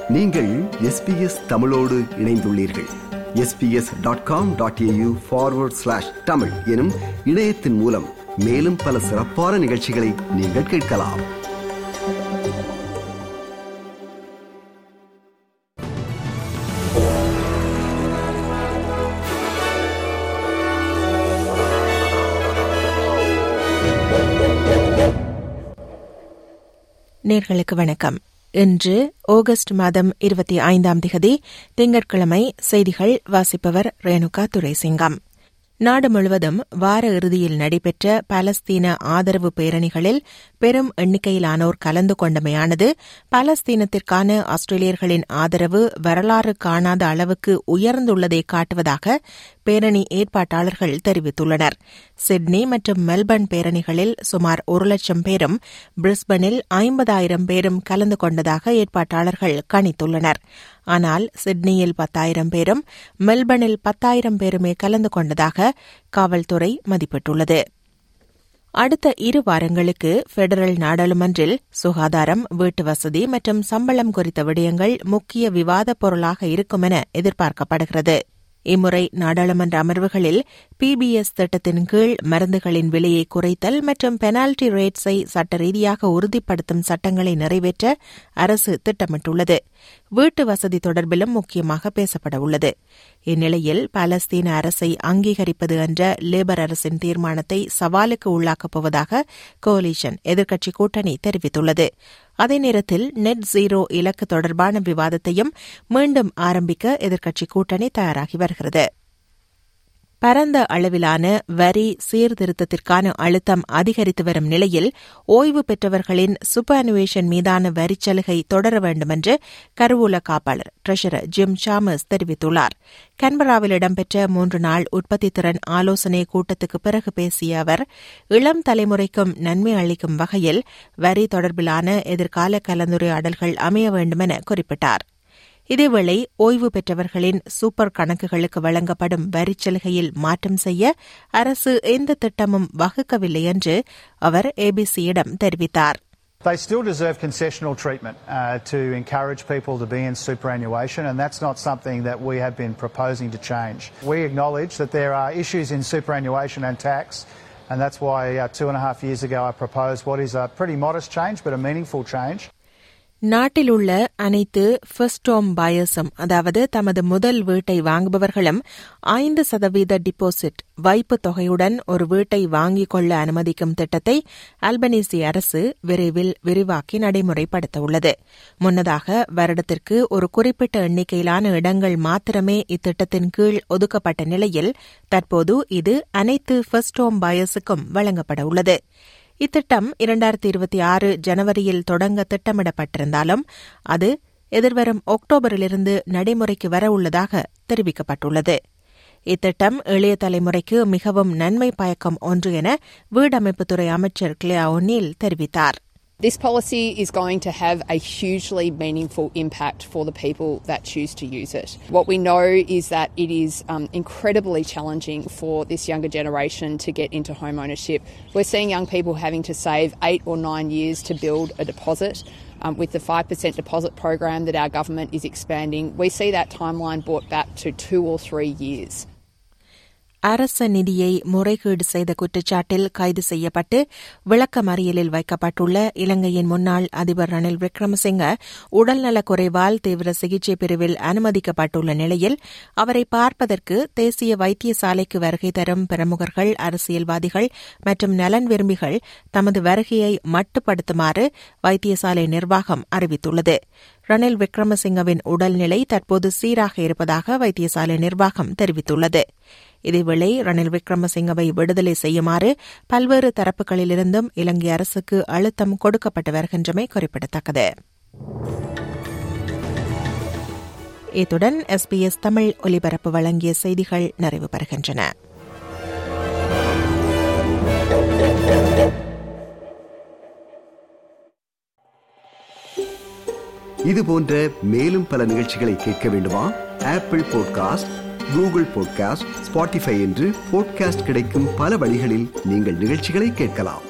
நீங்கள் எஸ்பிஎஸ் தமிழோடு இணைந்துள்ளீர்கள் SBS dot com dot AU forward slash Tamil எனும் இணையத்தின் மூலம் மேலும் பல சிறப்பான நிகழ்ச்சிகளை நீங்கள் கேட்கலாம் நேர்களுக்கு வணக்கம் இன்று ஆகஸ்ட் மாதம் இருபத்தி ஐந்தாம் திகதி திங்கட்கிழமை செய்திகள் வாசிப்பவர் ரேணுகா துரைசிங்கம் நாடு முழுவதும் வார இறுதியில் நடைபெற்ற பாலஸ்தீன ஆதரவு பேரணிகளில் பெரும் எண்ணிக்கையிலானோர் கலந்து கொண்டமையானது பாலஸ்தீனத்திற்கான ஆஸ்திரேலியர்களின் ஆதரவு வரலாறு காணாத அளவுக்கு உயர்ந்துள்ளதை காட்டுவதாக பேரணி ஏற்பாட்டாளர்கள் தெரிவித்துள்ளனர் சிட்னி மற்றும் மெல்பர்ன் பேரணிகளில் சுமார் ஒரு லட்சம் பேரும் பிரிஸ்பனில் ஐம்பதாயிரம் பேரும் கலந்து கொண்டதாக ஏற்பாட்டாளர்கள் கணித்துள்ளனர் ஆனால் சிட்னியில் பத்தாயிரம் பேரும் மெல்பர்னில் பத்தாயிரம் பேருமே கலந்து கொண்டதாக காவல்துறை மதிப்பிட்டுள்ளது அடுத்த இரு வாரங்களுக்கு பெடரல் நாடாளுமன்றில் சுகாதாரம் வீட்டு வசதி மற்றும் சம்பளம் குறித்த விடயங்கள் முக்கிய விவாதப் பொருளாக இருக்கும் என எதிர்பார்க்கப்படுகிறது இம்முறை நாடாளுமன்ற அமர்வுகளில் பிபிஎஸ் திட்டத்தின் கீழ் மருந்துகளின் விலையை குறைத்தல் மற்றும் பெனால்டி ரேட்ஸை சட்ட ரீதியாக உறுதிப்படுத்தும் சட்டங்களை நிறைவேற்ற அரசு திட்டமிட்டுள்ளது வீட்டு வசதி தொடர்பிலும் முக்கியமாக பேசப்பட உள்ளது இந்நிலையில் பாலஸ்தீன அரசை அங்கீகரிப்பது என்ற லேபர் அரசின் தீர்மானத்தை சவாலுக்கு உள்ளாக்கப் போவதாக கோலிஷன் எதிர்க்கட்சி கூட்டணி தெரிவித்துள்ளது அதே நேரத்தில் நெட் ஜீரோ இலக்கு தொடர்பான விவாதத்தையும் மீண்டும் ஆரம்பிக்க எதிர்க்கட்சி கூட்டணி தயாராகி வருகிறது பரந்த அளவிலான வரி சீர்திருத்தத்திற்கான அழுத்தம் அதிகரித்து வரும் நிலையில் ஓய்வு பெற்றவர்களின் சுப்பனுவேஷன் மீதான வரிச்சலுகை தொடர வேண்டும் என்று கருவூல காப்பாளர் ட்ரெஷரர் ஜிம் சாமர்ஸ் தெரிவித்துள்ளார் கன்பராவில் இடம்பெற்ற மூன்று நாள் உற்பத்தி திறன் ஆலோசனை கூட்டத்துக்கு பிறகு பேசிய அவர் இளம் தலைமுறைக்கும் நன்மை அளிக்கும் வகையில் வரி தொடர்பிலான எதிர்கால கலந்துரையாடல்கள் அமைய வேண்டும் என குறிப்பிட்டார் இதேவேளை ஓய்வு பெற்றவர்களின் சூப்பர் கணக்குகளுக்கு வழங்கப்படும் வரிச்சலுகையில் மாற்றம் செய்ய அரசு எந்த திட்டமும் வகுக்கவில்லை என்று அவர் ஏபிசியிடம் தெரிவித்தார் They still deserve concessional treatment uh, to encourage people to be in superannuation, and that's not something that we have been proposing to change. We acknowledge that there are issues in superannuation and tax, and that's why uh, two and a half years ago I proposed what is a pretty modest change but a meaningful change. நாட்டில் உள்ள அனைத்து first home பயர்ஸும் அதாவது தமது முதல் வீட்டை வாங்குபவர்களும் ஐந்து சதவீத deposit வைப்பு தொகையுடன் ஒரு வீட்டை வாங்கிக் கொள்ள அனுமதிக்கும் திட்டத்தை அல்பனீசி அரசு விரைவில் விரிவாக்கி நடைமுறைப்படுத்த உள்ளது முன்னதாக வருடத்திற்கு ஒரு குறிப்பிட்ட எண்ணிக்கையிலான இடங்கள் மாத்திரமே இத்திட்டத்தின் கீழ் ஒதுக்கப்பட்ட நிலையில் தற்போது இது அனைத்து ஃபர்ஸ்ட் ஹோம் பயர்ஸுக்கும் வழங்கப்பட உள்ளது இத்திட்டம் இரண்டாயிரத்தி இருபத்தி ஆறு ஜனவரியில் தொடங்க திட்டமிடப்பட்டிருந்தாலும் அது எதிர்வரும் அக்டோபரிலிருந்து நடைமுறைக்கு வர உள்ளதாக தெரிவிக்கப்பட்டுள்ளது இத்திட்டம் இளைய தலைமுறைக்கு மிகவும் நன்மை பயக்கும் ஒன்று என வீடமைப்புத்துறை அமைச்சர் கிளியா ஒன்னீல் தெரிவித்தார் This policy is going to have a hugely meaningful impact for the people that choose to use it. What we know is that it is um, incredibly challenging for this younger generation to get into home ownership. We're seeing young people having to save eight or nine years to build a deposit. Um, with the 5% deposit program that our government is expanding, we see that timeline brought back to two or three years. அரச நிதியை முறைகேடு செய்த குற்றச்சாட்டில் கைது செய்யப்பட்டு விளக்கமறியலில் வைக்கப்பட்டுள்ள இலங்கையின் முன்னாள் அதிபர் ரணில் விக்ரமசிங்க உடல்நலக் குறைவால் தீவிர சிகிச்சை பிரிவில் அனுமதிக்கப்பட்டுள்ள நிலையில் அவரை பார்ப்பதற்கு தேசிய வைத்தியசாலைக்கு வருகை தரும் பிரமுகர்கள் அரசியல்வாதிகள் மற்றும் நலன் விரும்பிகள் தமது வருகையை மட்டுப்படுத்துமாறு வைத்தியசாலை நிர்வாகம் அறிவித்துள்ளது ரணில் விக்ரமசிங்கவின் உடல்நிலை தற்போது சீராக இருப்பதாக வைத்தியசாலை நிர்வாகம் தெரிவித்துள்ளது இதேவேளை ரணில் விக்ரமசிங்கவை விடுதலை செய்யுமாறு பல்வேறு தரப்புகளிலிருந்தும் இலங்கை அரசுக்கு அழுத்தம் கொடுக்கப்பட்டு வருகின்றமை குறிப்பிடத்தக்கது இத்துடன் எஸ்பிஎஸ் தமிழ் ஒலிபரப்பு வழங்கிய செய்திகள் நிறைவு பெறுகின்றன இது போன்ற மேலும் பல நிகழ்ச்சிகளை கேட்க வேண்டுமா Apple podcast Google podcast Spotify என்று பாட்காஸ்ட் கிடைக்கும் பல வழிகளில் நீங்கள் நிகழ்ச்சிகளை கேட்கலாம்